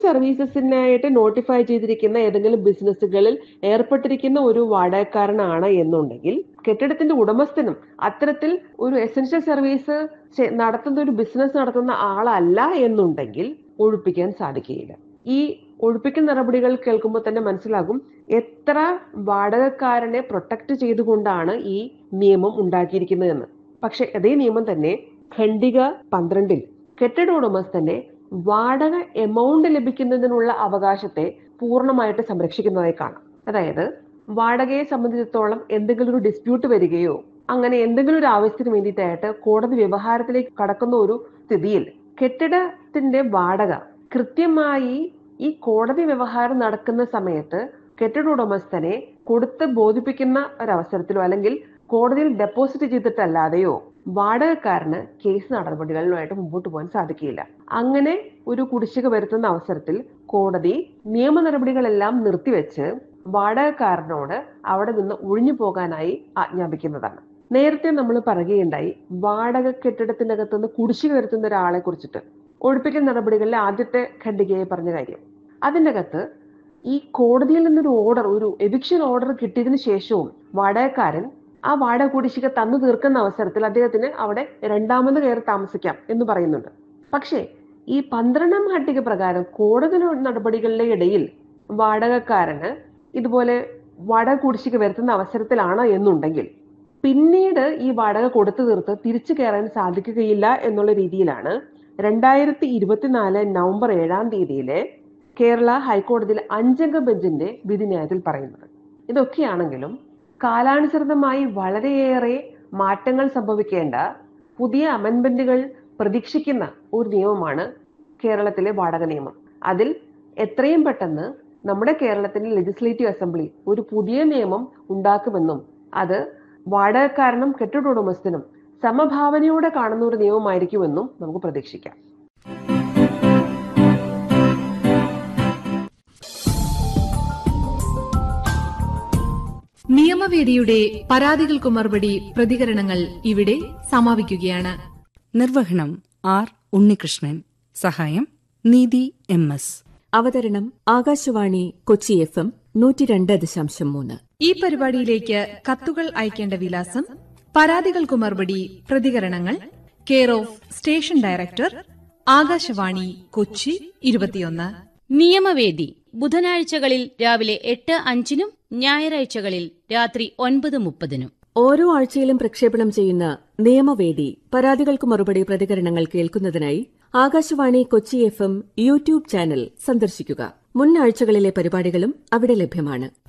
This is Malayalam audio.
സർവീസസിനായിട്ട് നോട്ടിഫൈ ചെയ്തിരിക്കുന്ന ഏതെങ്കിലും ബിസിനസ്സുകളിൽ ഏർപ്പെട്ടിരിക്കുന്ന ഒരു വാടകക്കാരനാണ് എന്നുണ്ടെങ്കിൽ കെട്ടിടത്തിന്റെ ഉടമസ്ഥനും അത്തരത്തിൽ ഒരു എസൻഷ്യൽ സർവീസ് ചെ- നടത്തുന്ന ഒരു ബിസിനസ് നടത്തുന്ന ആളല്ല എന്നുണ്ടെങ്കിൽ ഒഴിപ്പിക്കാൻ സാധിക്കുകയില്ല ഈ ഒഴിപ്പിക്കൽ നടപടികൾ കേൾക്കുമ്പോൾ തന്നെ മനസ്സിലാകും എത്ര വാടകക്കാരനെ പ്രൊട്ടക്ട് ചെയ്തുകൊണ്ടാണ് ഈ നിയമം ഉണ്ടാക്കിയിരിക്കുന്നതെന്ന് പക്ഷെ അതേ നിയമം തന്നെ ഖണ്ഡിക പന്ത്രണ്ടിൽ കെട്ടിട ഉടമസ്ഥന്റെ വാടക എമൗണ്ട് ലഭിക്കുന്നതിനുള്ള അവകാശത്തെ പൂർണ്ണമായിട്ട് സംരക്ഷിക്കുന്നതായി കാണാം അതായത് വാടകയെ സംബന്ധിച്ചിടത്തോളം എന്തെങ്കിലും ഒരു ഡിസ്പ്യൂട്ട് വരികയോ അങ്ങനെ എന്തെങ്കിലും ഒരു ആവശ്യത്തിന് വേണ്ടിയിട്ടായിട്ട് കോടതി വ്യവഹാരത്തിലേക്ക് കടക്കുന്ന ഒരു സ്ഥിതിയിൽ കെട്ടിടത്തിന്റെ വാടക കൃത്യമായി ഈ കോടതി വ്യവഹാരം നടക്കുന്ന സമയത്ത് കെട്ടിട ഉടമസ്ഥനെ കൊടുത്ത് ബോധിപ്പിക്കുന്ന ഒരവസരത്തിലോ അല്ലെങ്കിൽ കോടതിയിൽ ഡെപ്പോസിറ്റ് ചെയ്തിട്ടല്ലാതെയോ വാടകക്കാരന് കേസ് നടപടികളുമായിട്ട് മുമ്പോട്ട് പോകാൻ സാധിക്കില്ല അങ്ങനെ ഒരു കുടിശ്ശിക വരുത്തുന്ന അവസരത്തിൽ കോടതി നിയമ നടപടികളെല്ലാം നിർത്തിവെച്ച് വാടകക്കാരനോട് അവിടെ നിന്ന് ഒഴിഞ്ഞു പോകാനായി ആജ്ഞാപിക്കുന്നതാണ് നേരത്തെ നമ്മൾ പറയുകയുണ്ടായി വാടക കെട്ടിടത്തിനകത്ത് നിന്ന് കുടിശ്ശിക വരുത്തുന്ന ഒരാളെ കുറിച്ചിട്ട് ഒഴിപ്പിക്കൽ നടപടികളിലെ ആദ്യത്തെ ഖണ്ഡികയെ പറഞ്ഞ കാര്യം അതിൻ്റെ അകത്ത് ഈ കോടതിയിൽ നിന്നൊരു ഓർഡർ ഒരു എവിക്ഷൻ ഓർഡർ കിട്ടിയതിനു ശേഷവും വാടകക്കാരൻ ആ വാടക കുടിശ്ശിക തന്നു തീർക്കുന്ന അവസരത്തിൽ അദ്ദേഹത്തിന് അവിടെ രണ്ടാമത് കയറി താമസിക്കാം എന്ന് പറയുന്നുണ്ട് പക്ഷേ ഈ പന്ത്രണ്ടാം ഖണ്ഡിക പ്രകാരം കോടതി നടപടികളുടെ ഇടയിൽ വാടകക്കാരന് ഇതുപോലെ വാടക കുടിശ്ശിക വരുത്തുന്ന അവസരത്തിലാണ് എന്നുണ്ടെങ്കിൽ പിന്നീട് ഈ വാടക കൊടുത്തു തീർത്ത് തിരിച്ചു കയറാൻ സാധിക്കുകയില്ല എന്നുള്ള രീതിയിലാണ് രണ്ടായിരത്തി ഇരുപത്തിനാല് നവംബർ ഏഴാം തീയതിയിലെ കേരള ഹൈക്കോടതിയിൽ അഞ്ചംഗ ബെഞ്ചിന്റെ വിധിന്യായത്തിൽ പറയുന്നത് ഇതൊക്കെയാണെങ്കിലും കാലാനുസൃതമായി വളരെയേറെ മാറ്റങ്ങൾ സംഭവിക്കേണ്ട പുതിയ അമെൻമെന്റുകൾ പ്രതീക്ഷിക്കുന്ന ഒരു നിയമമാണ് കേരളത്തിലെ വാടക നിയമം അതിൽ എത്രയും പെട്ടെന്ന് നമ്മുടെ കേരളത്തിന്റെ ലെജിസ്ലേറ്റീവ് അസംബ്ലി ഒരു പുതിയ നിയമം ഉണ്ടാക്കുമെന്നും അത് വാടകക്കാരനും കെട്ടിട ഉടമസ്ഥനും സമഭാവനയോടെ കാണുന്ന ഒരു നിയമമായിരിക്കുമെന്നും നമുക്ക് പ്രതീക്ഷിക്കാം നിയമവേദിയുടെ പരാതികൾക്കു മറുപടി പ്രതികരണങ്ങൾ ഇവിടെ സമാപിക്കുകയാണ് നിർവഹണം ആർ ഉണ്ണികൃഷ്ണൻ സഹായം നീതി എം എസ് അവതരണം ആകാശവാണി കൊച്ചി എഫ് എം നൂറ്റി രണ്ട് ദശാംശം മൂന്ന് ഈ പരിപാടിയിലേക്ക് കത്തുകൾ അയക്കേണ്ട വിലാസം പരാതികൾക്കു മറുപടി പ്രതികരണങ്ങൾ care of station director Akashvani Kochi ഇരുപത്തിയൊന്ന് നിയമവേദി ബുധനാഴ്ചകളിൽ രാവിലെ എട്ട് അഞ്ചിനും ഞായറാഴ്ചകളിൽ രാത്രി ഒൻപത് മുപ്പതിനും ഓരോ ആഴ്ചയിലും പ്രക്ഷേപണം ചെയ്യുന്ന നിയമവേദി പരാതികൾക്ക് മറുപടി പ്രതികരണങ്ങൾ കേൾക്കുന്നതിനായി Akashvani Kochi F M YouTube channel സന്ദർശിക്കുക മുൻ ആഴ്ചകളിലെ പരിപാടികളും അവിടെ ലഭ്യമാണ്